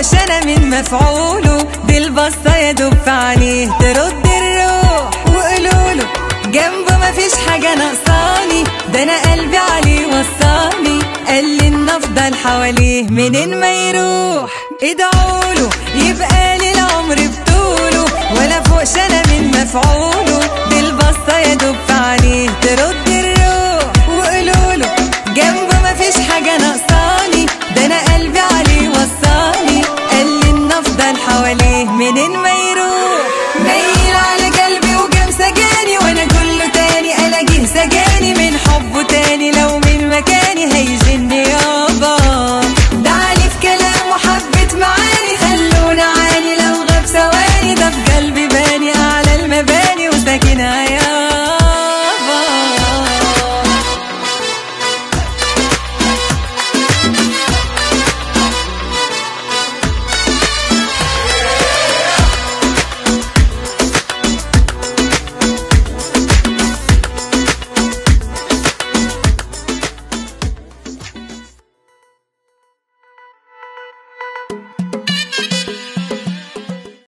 فوقش انا من مفعوله دي البصة يا دوب في عينيه ترد الروح وقولوله جنبه مفيش حاجة ناقصاني ده انا قلبي عليه وصاني قال لي ان افضل حواليه منين ما يروح ادعوله يبقى لي العمر بطوله ولا فوقش انا من مفعوله دي البصة يا دوب في عينيه ترد الروح وقولوله جنبه مفيش حاجة ناقصاني ده انا قلبي عليه وصاني قال لي ان افضل حواليه منين ما يروح ميل على قلبي وجام سجاني وانا كله تاني الاقيه سجاني من حبه تاني لو من مكاني هيجني يا